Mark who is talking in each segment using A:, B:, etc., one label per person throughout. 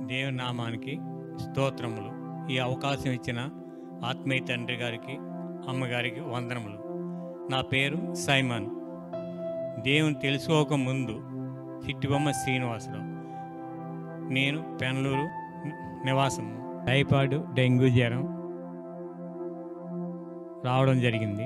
A: దేవుని నామానికి స్తోత్రములు ఈ అవకాశం ఇచ్చిన ఆత్మీయ తండ్రి గారికి అమ్మగారికి వందనములు నా పేరు సైమన్ దేవుని తెలుసుకోక ముందు చిట్టిబొమ్మ శ్రీనివాసరావు నేను పెనలూరు నివాసము టైఫాయిడ్ డెంగ్యూ జ్వరం రావడం జరిగింది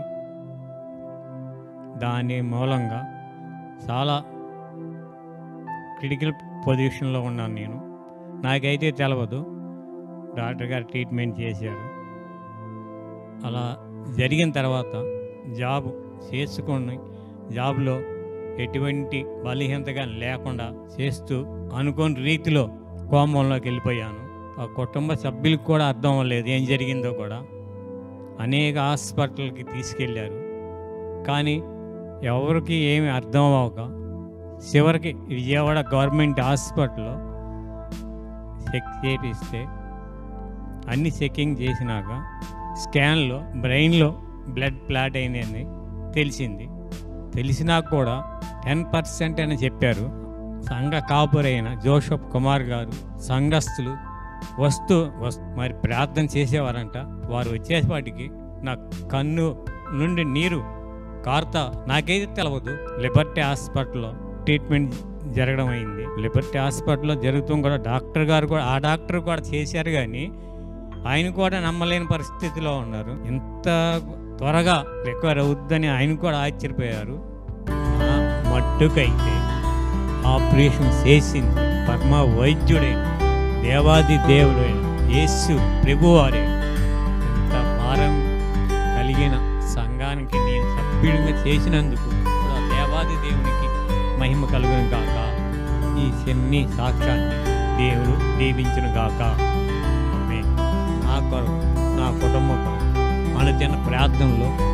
A: దాని మూలంగా చాలా క్రిటికల్ పొజిషన్లో ఉన్నాను నేను నాకైతే తెలవదు డాక్టర్ గారు ట్రీట్మెంట్ చేశారు అలా జరిగిన తర్వాత జాబ్ చేసుకొని జాబ్లో ఎటువంటి బలహీనతగా లేకుండా చేస్తూ అనుకోని రీతిలో కోమంలోకి వెళ్ళిపోయాను ఆ కుటుంబ సభ్యులకు కూడా అర్థం అవ్వలేదు ఏం జరిగిందో కూడా అనేక హాస్పిటల్కి తీసుకెళ్ళారు కానీ ఎవరికి ఏమి అర్థం అవ్వక చివరికి విజయవాడ గవర్నమెంట్ హాస్పిటల్లో చెక్ చేపిస్తే అన్ని చెకింగ్ చేసినాక స్కాన్లో బ్రెయిన్లో బ్లడ్ క్లాట్ అయిందని తెలిసింది తెలిసినా కూడా టెన్ పర్సెంట్ అని చెప్పారు సంఘ కాపురైన జోషఫ్ కుమార్ గారు సంఘస్థులు వస్తూ వస్ మరి ప్రార్థన చేసేవారంట వారు వచ్చేపాటికి నా కన్ను నుండి నీరు కార్తా నాకైతే తెలవదు లిబర్టీ హాస్పిటల్లో ట్రీట్మెంట్ జరగడం అయింది లిబర్టీ హాస్పిటల్లో జరుగుతూ కూడా డాక్టర్ గారు కూడా ఆ డాక్టర్ కూడా చేశారు కానీ ఆయన కూడా నమ్మలేని పరిస్థితిలో ఉన్నారు ఇంత త్వరగా రికవర్ అవుద్దని ఆయన కూడా ఆశ్చర్యపోయారు ఆ మట్టుకైతే ఆపరేషన్ చేసింది పరమ వైద్యుడైన దేవాది దేవుడైన యేసు ప్రభువారే ఇంత భారం కలిగిన సంఘానికి నేను సభ్యుడిగా చేసినందుకు ఆ దేవాది దేవునికి మహిమ కలుగును గాక ఈ చిన్ని సాక్ష్యాన్ని దేవుడు దీవించును గాక ఆమేన్. నా కొరకు నా కుటుంబం కొరకు మన జన ప్రార్థనలో